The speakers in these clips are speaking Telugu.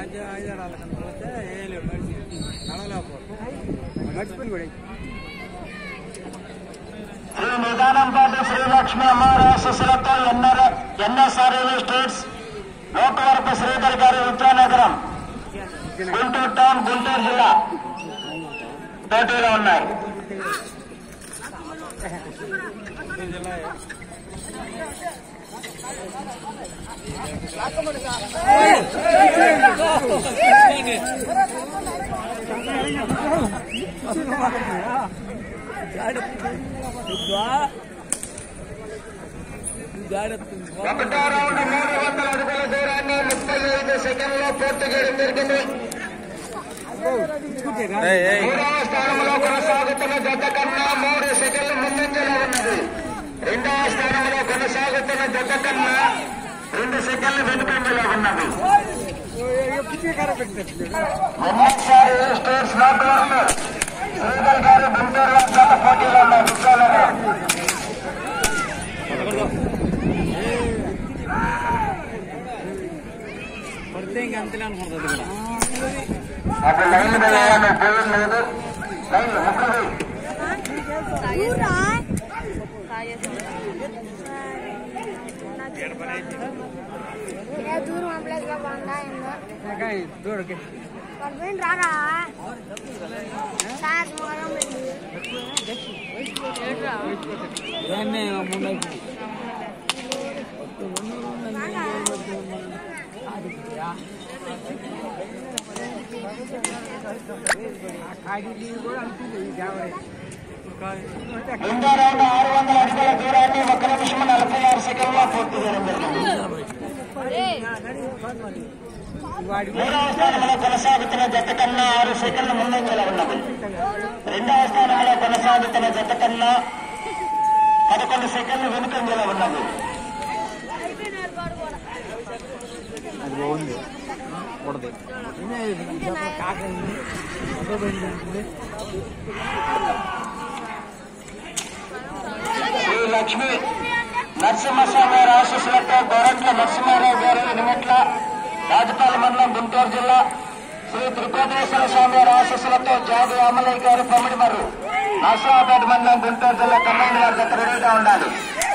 ఐదారు కనపడితే వేయలేడు మనిషి నడవలేకపోతే మర్చిపోయి కూడా శ్రీ నిదానంపాటి శ్రీలక్ష్మి అమ్మవారి ఆశీస్సులతో NR NSR states Lokavarapu Sridhar గారి విద్యానగరం గుంటూరు టౌన్ గుంటూరు జిల్లా పోటీలో ఉన్నాయి ఒకటో రౌండ్ మూడు వందల అడుగుల దూరాన్ని ముప్పై ఐదు సెకండ్లో పూర్తి చేయడం జరిగింది మూడవ స్థానంలో కొనసాగుతున్న జత కన్నా మూడు సెకండ్లు ముందంజలో ఉన్నది రెండవ స్థానంలో కొనసాగుతున్న జత కన్నా రెండు సెకండ్లు వెనుకంజలో ఉన్నది మొన్నటిసారి స్టేట్స్ నాట్ వరకు శ్రీధర్ గారు గుంటూరు జత పోటీలో ఉన్నారు విశాలనగరం పడితే ఇంక అంతలే అనుకుంటుంది కూడా అప్పుడు లైన్ వేయాలని పోయం లేదు లైన్ ముక్కలు దూరం అమ్మలేదుగా బాగుందా ఏందో దూడకి పడిపోయింది రారా సార్ మొగం వెళ్ళి దాన్ని ముందు రెండో రౌండ్ ఆరు వందల అడుగుల దూరాన్ని ఒక నిమిషం నలభై ఆరు సెకండ్లో పూర్తి చేయడం జరిగింది మూడవ స్థానంలో కొనసాగుతున్న జత కన్నా ఆరు సెకండ్ల ముందంజలో ఉన్నది రెండవ స్థానంలో కొనసాగుతున్న జత కన్నా పదకొండు సెకండ్లు వెనుకంజలో ఉన్నది అది బాగుంది కూడదు కాక అదో పోయింది శ్రీ లక్ష్మి నరసింహస్వామి గారి ఆశీస్సులతో గోరంట్ల నరసింహారావు గారు ఎనిమిట్ల రాజపాల మండలం గుంటూరు జిల్లా శ్రీ త్రికోటేశ్వర స్వామి గారి ఆశీస్సులతో జాగు అమలయ్య గారు పమిడిమర్రు నరసింహాపేట మండలం గుంటూరు జిల్లా కమాండ్ గారి దగ్గర రెడీగా ఉండాలి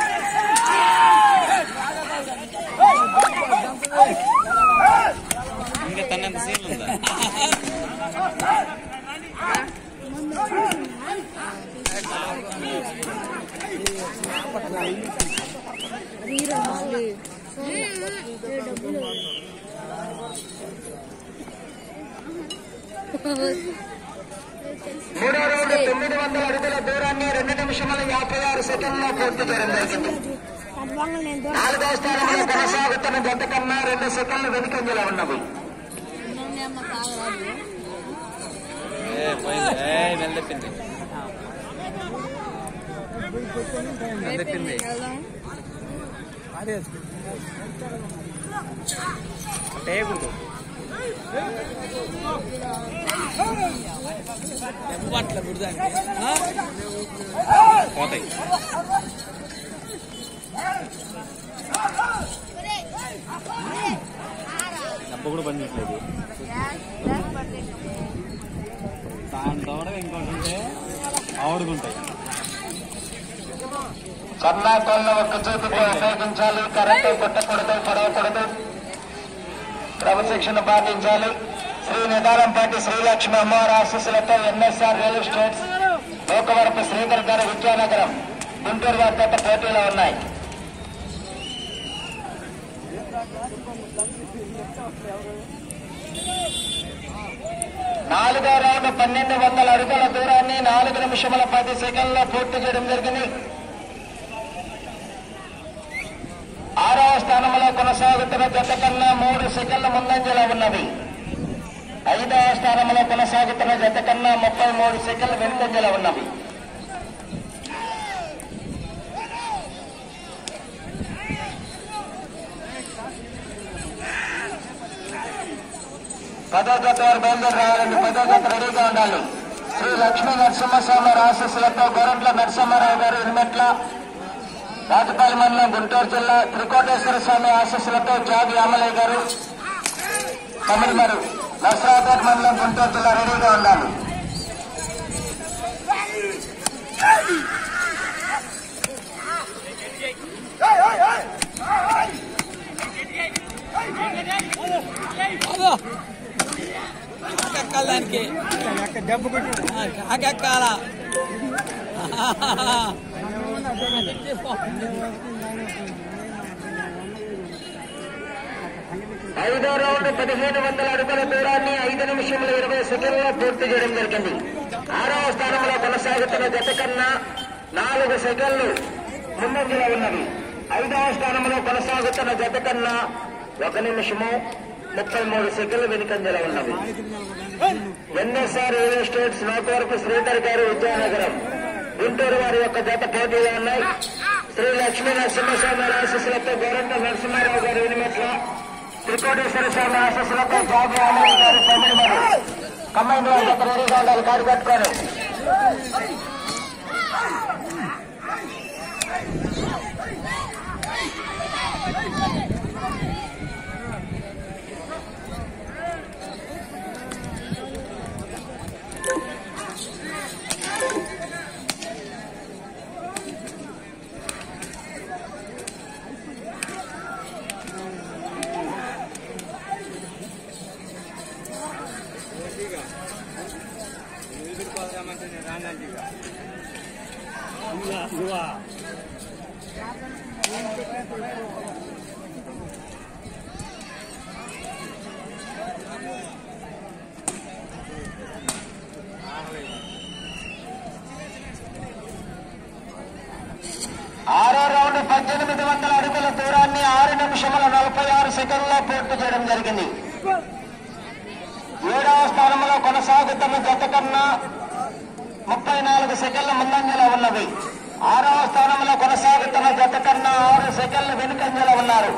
ఇంకా తనంత సీన్ ఉందా మూడో రౌండ్ తొమ్మిది వందల అడుగుల దూరాన్ని రెండు నిమిషముల యాభై ఆరు సెకండ్లో పూర్తి చేయడం జరిగింది పద్వాంగల్ నేను దూరం నాలుగో స్థానంలో కొనసాగుతున్న జత కన్నా రెండు సెకండ్లు వెనుకంజలో ఉన్నవి ఏ పోయింది ఏ వెళ్ళిపోయింది వెళ్ళిపోయింది అదే టేగుంటు పట్ల గుడిదానికి పోతాయి దెబ్బ కూడా పనిచేయట్లేదు దాని తోడ ఇంకోటి ఉంటే ఆవుడుకుంటాయి కన్నా కొన్న ఒక్క చేతికి ఉపయోగించాలి కరెంట్ కొట్టకూడదు పడవకూడదు క్రమశిక్షణ పాటించాలి శ్రీ నిదానంపాటి శ్రీలక్ష్మి అమ్మవారి ఆశీస్సులతో NSR real estates Lokavarapu Sridhar గారి విద్యానగరం గుంటూరు వారి గత పోటీలో ఉన్నాయి నాలుగో రౌండ్ పన్నెండు వందల అడుగుల దూరాన్ని నాలుగు నిమిషముల పది సెకండ్లో పూర్తి చేయడం జరిగింది ఆరవ స్థానంలో కొనసాగుతున్న జత కన్నా మూడు సెకండ్ల ముందంజలో ఉన్నది ఐదవ స్థానంలో కొనసాగుతున్న జత కన్నా ముప్పై మూడు సెకండ్ల వెనుకంజలో ఉన్నవి పదో జత వారు బయలుదేరి రావాలండి పదో జత రెడీగా ఉండాలి శ్రీ లక్ష్మీ నరసింహస్వామి ఆశీస్సులతో గోరంట్ల నరసింహారావు గారు ఎనిమెట్ల రాజపాలి మండలం గుంటూరు జిల్లా త్రికోటేశ్వర స్వామి ఆశీస్సులతో జాగి అమలయ్య గారు తమిళనాడు నర్సరావుపేట మండలం గుంటూరు జిల్లా రెడీగా ఉండాలి ఎక్కాలి దానికి దెబ్బ కొట్టి ఎక్కాల ఐదో రౌండ్ పదిహేను వందల అడుగుల దూరాన్ని ఐదు నిమిషముల ఇరవై సెకండ్లో పూర్తి చేయడం జరిగింది ఆరవ స్థానంలో కొనసాగుతున్న జత కన్నా నాలుగు సెకండ్లు ముందంజలో ఉన్నది ఐదవ స్థానంలో కొనసాగుతున్న జత కన్నా ఒక నిమిషము ముప్పై మూడు సెకండ్లు వెనుకంజలో ఉన్నవి NSR real estates Notavarapu Sridhar గారు విద్యానగరం గుంటూరు వారి యొక్క జత పోటీలో ఉన్నాయి శ్రీ లక్ష్మీ నరసింహస్వామి ఆశీస్సులతో గోరంట నరసింహారావు గారు ఎనిమిట్ల త్రికోటేశ్వర స్వామి ఆశీస్సులతో జాబు అమలు గారు తమిళనాడు కంబైన్ వారి జత రెడీగా ఉండాలి కారు కట్టుకోరు ఆరో రౌండ్ పద్దెనిమిది వందల అడుగుల దూరాన్ని ఆరు నిమిషముల నలభై ఆరు సెకండ్లో పూర్తి చేయడం జరిగింది ఏడవ స్థానంలో కొనసాగుతున్న జత కన్నా ముప్పై నాలుగు సెకండ్ల ముందంజలో ఉన్నది ఆరవ స్థానంలో కొనసాగుతున్న జత కన్నా ఆరు సెకండ్ల వెనుకంజలో ఉన్నారు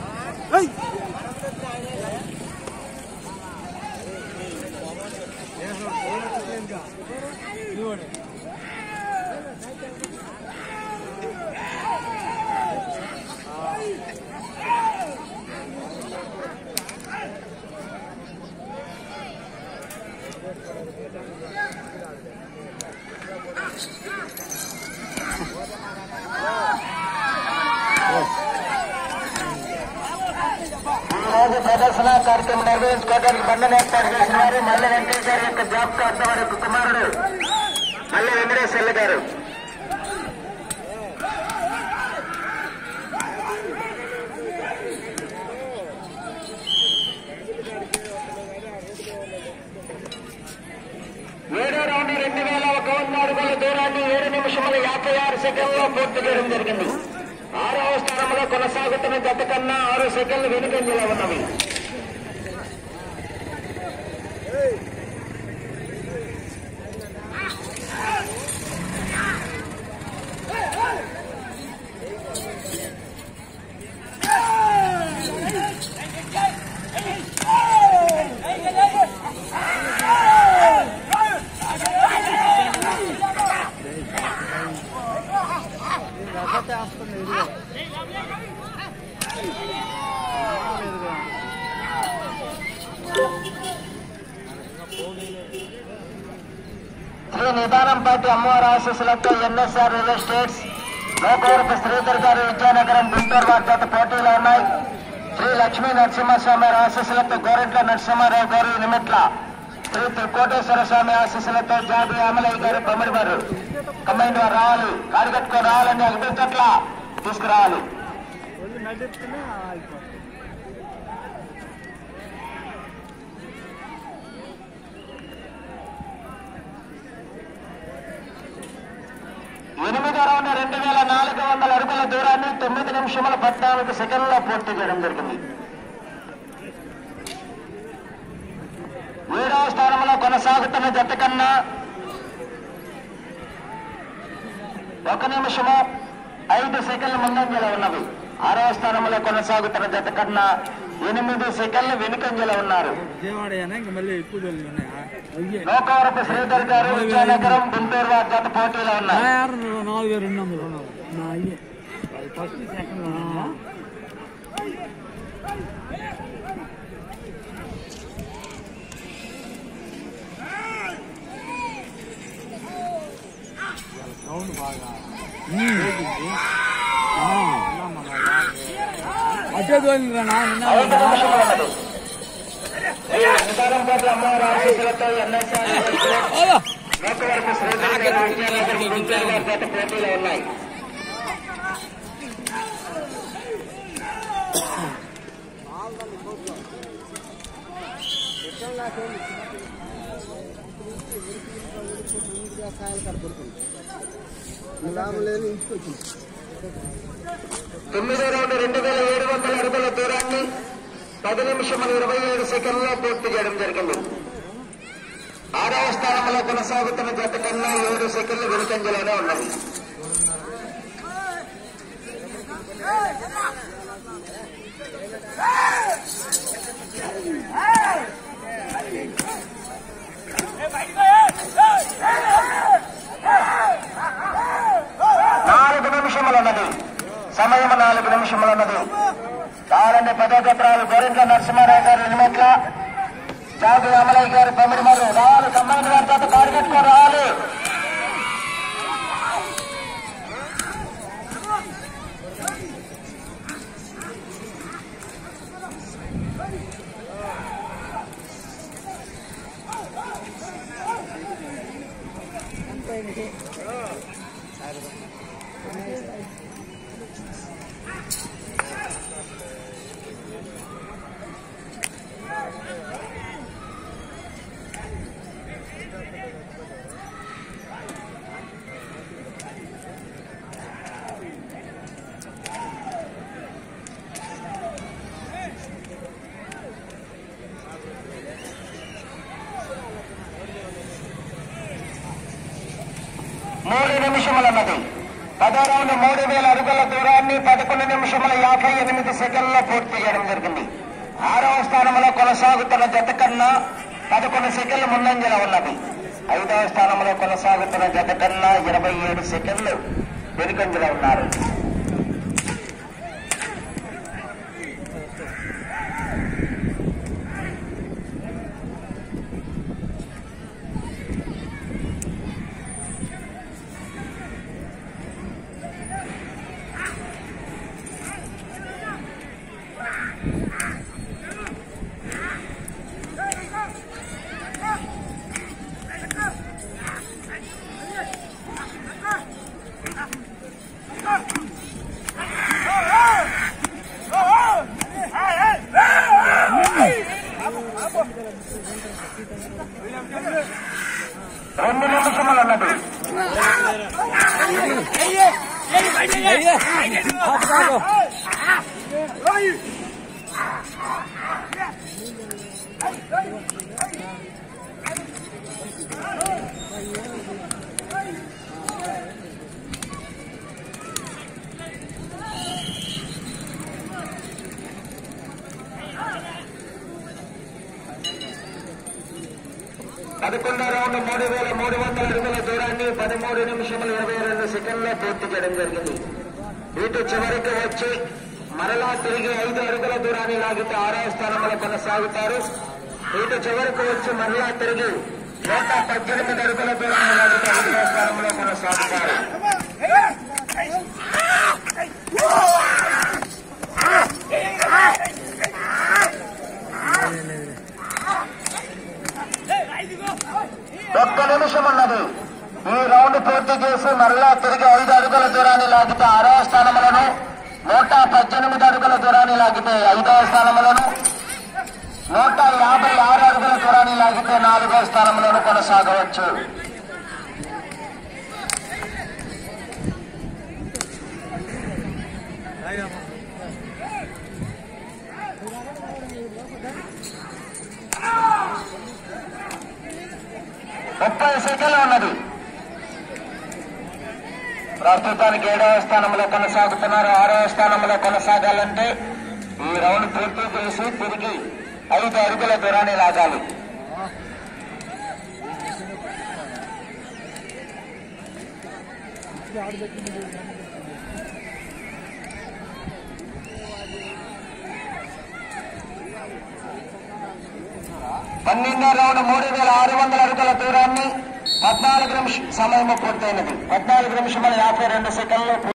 ఈ రోజు ప్రదర్శన కార్యక్రమం నిర్వహించుకోవడానికి బండను ఏర్పాటు చేసిన వారు మల్లె వెంకటేశ్వర గారి యొక్క జ్ఞాపకార్థం వారి యొక్క కుమారుడు మల్లె వెంకటేశ్వర్లు గారు ఏడో రౌండ్ రెండు వేల ఒక వంద అడుగుల దూరాన్ని ఏడు నిమిషముల యాభై ఆరు సెకండ్లో పూర్తి చేయడం జరిగింది ఆరవ స్థానంలో కొనసాగుతున్న జత కన్నా ఆరు సెకండ్లు వెనుకంజలో ఉన్నవి శ్రీ నిదానం పార్టీ అమ్మవారి ఆశీస్సులతో NSR real estates Lokavarapu Sridhar గారు విద్యానగరం గుంటూరు వారి జత పోటీలో ఉన్నాయి శ్రీ లక్ష్మీ నరసింహస్వామి వారి ఆశీస్సులతో గోరెంట్ల నరసింహారావు గారు నిమిట్ల శ్రీ త్రికోటేశ్వర స్వామి ఆశీస్సులతో జాబి అమలయ్య గారు బొమ్మడి వారు కంబైండ్ వారు రావాలి కారు కట్టుకొని రావాలని అనిపించట్లా తీసుకురావాలి ఎనిమిదో రౌండ్ రెండు వేల నాలుగు వందల అడుగుల దూరాన్ని తొమ్మిది నిమిషముల పద్నాలుగు సెకండ్లో పూర్తి చేయడం జరిగింది ఏడవ స్థానంలో కొనసాగుతున్న జత కన్నా ఒక నిమిషము ఐదు సెకండ్ల ముందంజలో ఉన్నవి ఆరవ స్థానంలో కొనసాగుతున్న జత కన్నా ఎనిమిది సెకండ్లు వెనుకంజలో ఉన్నారు విజయవాడ ఇంకా మళ్ళీ ఎక్కువ దూరం ఉన్నాయా అయ్యే లోకవరపు శ్రీధర్ గారు విజయనగరం గుంటూరు వారి జత పోటీలో ఉన్నారు నాలుగు వేల రెండు వందలు నా అయ్యే ఫస్ట్ సెకండ్ సౌండ్ బాగా వేగింది. ఆ, అలా మన యాభై. అట్టే తోలిరా నా నిన్న ఐదు నిమిషములు ఉన్నది శ్రీ నిదానంపేట అమ్మవారి ఆశీస్సులతో ఎన్ఎస్ఆర్ అలా. వరకు శ్రీధర్ గారి విజయనగరం గుంటూరు గారి జత పోటీలో ఉన్నాయి తొమ్మిదో రౌండ్ రెండు వేల ఏడు వందల అడుగుల దూరాన్ని పది నిమిషముల ఇరవై ఏడు సెకండ్లో పూర్తి చేయడం జరిగింది ఆరవ స్థానంలో కొనసాగుతున్న జత కన్నా ఏడు సెకండ్లు వెనుకంజలోనే ఉన్నది నాలుగు నిమిషములు ఉన్నది సమయం నాలుగు నిమిషములు ఉన్నది కావాలంటే పదో చక్రాలు గోరింట్ల నరసింహారావు గారు ఎనిమిట్ల జాగు అమలయ్య గారు తొమ్మిది మరు రావాలి సంబంధం గారి చేత పాడుపెట్టుకొని రావాలి మూడు నిమిషములు ఉన్నది పదో రౌండ్ మూడు వేల అడుగుల దూరాన్ని పదకొండు నిమిషముల యాభై ఎనిమిది సెకండ్లో పూర్తి చేయడం జరిగింది ఆరవ స్థానంలో కొనసాగుతున్న జత కన్నా పదకొండు సెకండ్లు ముందంజల ఉన్నది ఐదవ స్థానంలో కొనసాగుతున్న జత కన్నా ఇరవై ఏడు సెకండ్లు వెనుకంజలో ఉన్నారు రెండు నిమిషములు ఉన్నది అయ్యే. ఆపు, ఆపు. పదకొండో రౌండ్ మూడు వేల మూడు వందల అడుగుల దూరాన్ని పదమూడు నిమిషములు ఇరవై రెండు సెకండ్లో పూర్తి చేయడం జరిగింది ఇటు చివరికి వచ్చి మరలా తిరిగి ఐదు అడుగుల దూరాన్ని లాగితే ఆరో స్థానంలో కొనసాగుతారు ఇటు చివరికి వచ్చి మరలా తిరిగి నూట పద్దెనిమిది అడుగుల దూరాన్ని లాగితే ఐదో స్థానంలో కొనసాగుతారు ఒక్క నిమిషం ఉన్నది ఈ రౌండ్ పూర్తి చేసి మరలా తిరిగి ఐదు అడుగుల దూరాన్ని లాగితే ఆరవ స్థానములను నూట పద్దెనిమిది అడుగుల దూరాన్ని లాగితే ఐదవ స్థానములను నూట యాభై ఆరు అడుగుల దూరాన్ని లాగితే నాలుగో స్థానంలోను కొనసాగవచ్చు ముప్పై సెకండ్లు ఉన్నది ప్రస్తుతానికి ఏడవ స్థానంలో కొనసాగుతున్నారు ఆరవ స్థానంలో కొనసాగాలంటే ఈ రౌండ్ పూర్తి చేసి తిరిగి ఐదు అడుగుల దూరాన్ని లాగాలి పన్నెండో రౌండ్ మూడు వేల ఆరు వందల అడుగుల దూరాన్ని పద్నాలుగు నిమిషం సమయం పూర్తయినది పద్నాలుగు నిమిషముల యాభై రెండు సెకండ్లు